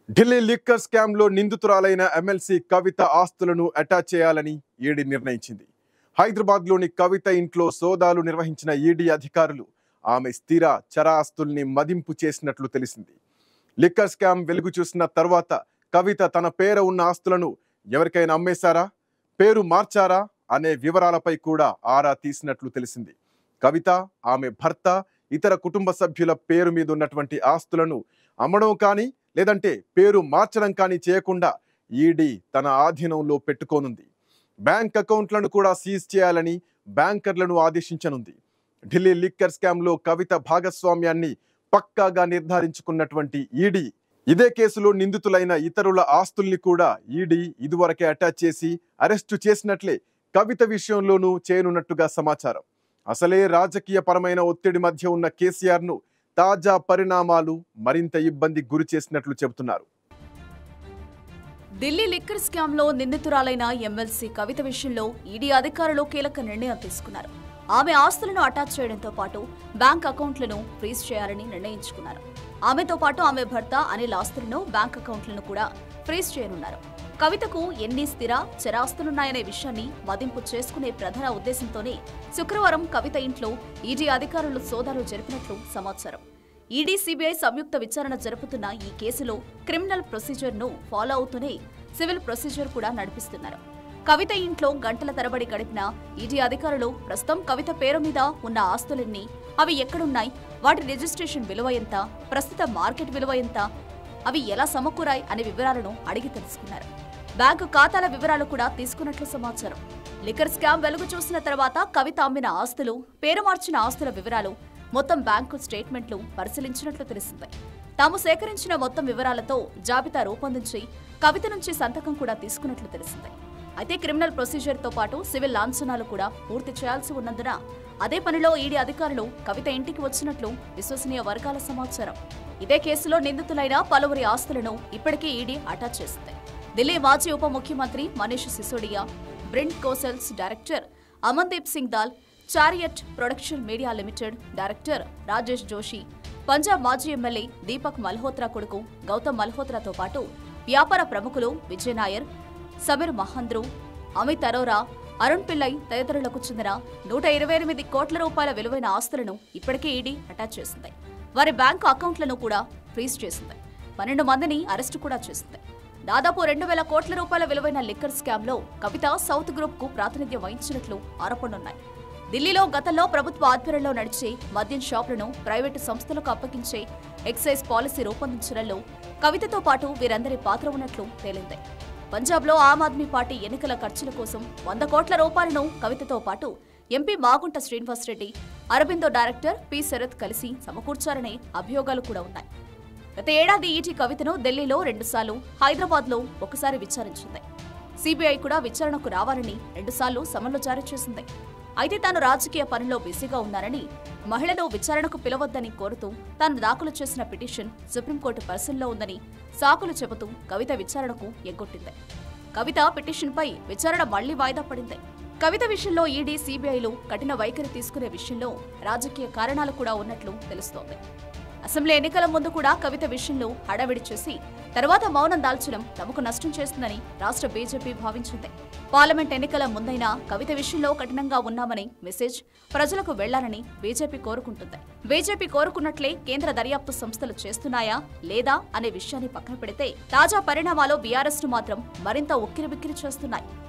Delhi liquor scam లో నిందితురాలైన MLC కవిత ఆస్తులను attach చేయాలని ఈడీ నిర్ణయించింది హైదరాబాద్ లోని కవిత ఇంట్లో సోదాలు నిర్వహించిన ఈడీ అధికారులు ఆమె స్థిర చర ఆస్తుల్ని మదింపు చేసినట్లు తెలిసింది లిక్కర్ స్కామ్ వెలుగు చూసిన తర్వాత కవిత తన పేర ఉన్న ఆస్తులను ఎవరికైనా అమ్మేశారా పేరు మార్చారా అనే వివరాలపై కూడా ఆరా తీసినట్లు తెలిసింది కవిత ఆమె భర్త ఇతర కుటుంబ సభ్యుల పేరు మీద ఉన్నటువంటి ఆస్తులను అమ్మడం కానీ లేదంటే పేరు మార్చడం కానీ చేయకుండా ఈడీ తన ఆధీనంలో పెట్టుకోనుంది బ్యాంక్ అకౌంట్లను కూడా సీజ్ చేయాలని బ్యాంకర్లను ఆదేశించనుంది ఢిల్లీ లిక్కర్ స్కామ్లో కవిత భాగస్వామ్యాన్ని పక్కాగా నిర్ధారించుకున్నటువంటి ఈడీ ఇదే కేసులో నిందితులైన ఇతరుల ఆస్తుల్ని కూడా ఈడీ ఇదివరకే అటాచ్ చేసి అరెస్టు చేసినట్లే కవిత విషయంలోనూ చేయనున్నట్టుగా సమాచారం అసలే రాజకీయ పరమైన ఒత్తిడి మధ్య ఉన్న కేసీఆర్ ను తాజా పరిణామాలు మరింత ఇబ్బందికి గురి చేసినట్లు చెబుతున్నారు ఢిల్లీ లిక్కర్ స్కామ్ లో నిందితురాలైన ఎమ్మెల్సీ కవిత విషయంలో ఈడీ అధికారులు కీలక నిర్ణయం తీసుకున్నారు ఆమె ఆస్తులను అటాచ్ చేయడంతో పాటు బ్యాంక్ అకౌంట్లను ఫ్రీజ్ చేయాలని నిర్ణయించుకున్నారు ఆమెతో పాటు ఆమె భర్త అనిల్ ఆస్తులను బ్యాంక్ అకౌంట్లను కూడా ఫ్రీజ్ చేయనున్నారు కవితకు ఎన్ని స్థిర చరాస్తులున్నాయనే విషయాన్ని మదింపు చేసుకునే ప్రధాన ఉద్దేశంతోనే శుక్రవారం కవిత ఇంట్లో ఈడీ అధికారులు సోదాలు జరిపినట్లు సమాచారం ఈడీ సిబిఐ సంయుక్త విచారణ జరుపుతున్న ఈ కేసులో క్రిమినల్ ప్రొసీజర్ ను ఫాలో అవుతూనే సివిల్ ప్రొసీజర్ కూడా నడిపిస్తున్నారు కవిత ఇంట్లో గంటల తరబడి గడిపిన ఈడీ అధికారులు ప్రస్తుతం కవిత పేరు మీద ఉన్న ఆస్తులన్నీ అవి ఎక్కడున్నాయి వాటి రిజిస్ట్రేషన్ విలువ ఎంత ప్రస్తుత మార్కెట్ విలువ ఎంత అవి ఎలా సమకూరాయి అనే వివరాలను అడిగి తెలుసుకున్నారు బ్యాంకు ఖాతాల వివరాలు కూడా తీసుకున్నట్లు సమాచారం లిక్కర్ స్కామ్ వెలుగు చూసిన తర్వాత కవిత అమ్మిన ఆస్తులు పేరు మార్చిన ఆస్తుల వివరాలు మొత్తం బ్యాంకు స్టేట్మెంట్లు పరిశీలించినట్లు తెలిసింది తాము సేకరించిన మొత్తం వివరాలతో జాబితా రూపొందించి కవిత నుంచి సంతకం కూడా తీసుకున్నట్లు తెలిసింది అయితే క్రిమినల్ ప్రొసీజర్తో పాటు సివిల్ లాంఛనాలు కూడా పూర్తి చేయాల్సి ఉన్నందున అదే పనిలో ఈడీ అధికారులు కవిత ఇంటికి వచ్చినట్లు విశ్వసనీయ వర్గాల సమాచారం ఇదే కేసులో నిందితులైన పలువురి ఆస్తులను ఇప్పటికే ఈడీ అటాచ్ చేసింది ఢిల్లీ మాజీ ఉప ముఖ్యమంత్రి Manish Sisodia Brindco sales director Amandeep Singh Dhall Chariot production media limited director Rajesh Joshi Punjab మాజీ ఎమ్మెల్యే దీపక్ మల్హోత్రా కొడుకు గౌతమ్ మల్హోత్రాతో పాటు వ్యాపార ప్రముఖులు విజయ్ నాయర్ సమీర్ మహంద్రు అమిత్ అరోరా అరుణ్ పిల్లై తదితరులకు చెందిన నూట ఇరవై ఎనిమిది కోట్ల రూపాయల విలువైన ఆస్తులను ఇప్పటికే ఈడీ అటాచ్ చేసింది వారి బ్యాంకు అకౌంట్లను కూడా ఫ్రీజ్ చేసింది పన్నెండు మందిని అరెస్టు కూడా చేసింది దాదాపు రెండు వేల కోట్ల రూపాయల విలువైన లిక్కర్ స్కామ్ లో కవిత సౌత్ గ్రూప్ కు ప్రాతినిధ్యం వహించినట్లు ఆరోపణలున్నాయి ఢిల్లీలో గతంలో ప్రభుత్వ ఆధ్వర్యంలో నడిచే మద్యం షాపులను ప్రైవేటు సంస్థలకు అప్పగించే ఎక్సైజ్ పాలసీ రూపొందించడంలో కవితతో పాటు వీరందరి పాత్ర ఉన్నట్లు తేలింది పంజాబ్లో ఆమ్ ఆద్మీ పార్టీ ఎన్నికల ఖర్చుల కోసం వంద కోట్ల రూపాయలను కవితతో పాటు MP Magunta Srinivasa Reddy Aurobindo director P Sarath కలిసి సమకూర్చారనే అభియోగాలు కూడా ఉన్నాయి గత ఏడాది ఈటీ కవితను ఢిల్లీలో రెండుసార్లు హైదరాబాద్లో ఒకసారి విచారించింది సిబిఐ కూడా విచారణకు రావాలని రెండుసార్లు సమన్లు జారీ చేసింది అయితే తాను రాజకీయ పనిలో బిజీగా ఉన్నానని మహిళను విచారణకు పిలవద్దని కోరుతూ తాను దాఖలు చేసిన పిటిషన్ సుప్రీంకోర్టు పరిశీలనలో ఉందని సాకులు చెబుతూ కవిత విచారణకు ఎగ్గొట్టింది కవిత పిటిషన్పై విచారణ మళ్లీ వాయిదా పడింది కవిత విషయంలో ఈడీ సిబిఐలు కఠిన వైఖరి తీసుకునే విషయంలో రాజకీయ కారణాలు కూడా ఉన్నట్లు తెలుస్తోంది అసెంబ్లీ ఎన్నికల ముందు కూడా కవిత విషయంలో హడావిడి చేసి తర్వాత మౌనం దాల్చడం తమకు నష్టం చేస్తుందని రాష్ట్ర బీజేపీ భావించింది పార్లమెంట్ ఎన్నికల ముందైనా కవిత విషయంలో కఠినంగా ఉన్నామని మెసేజ్ ప్రజలకు వెళ్లాలని బీజేపీ కోరుకుంటుంది బీజేపీ కోరుకున్నట్లే కేంద్ర దర్యాప్తు సంస్థలు చేస్తున్నాయా లేదా అనే విషయాన్ని పక్కన పెడితే తాజా పరిణామాలు బీఆర్ఎస్ ను మాత్రం మరింత ఉక్కిరిబిక్కిరి చేస్తున్నాయి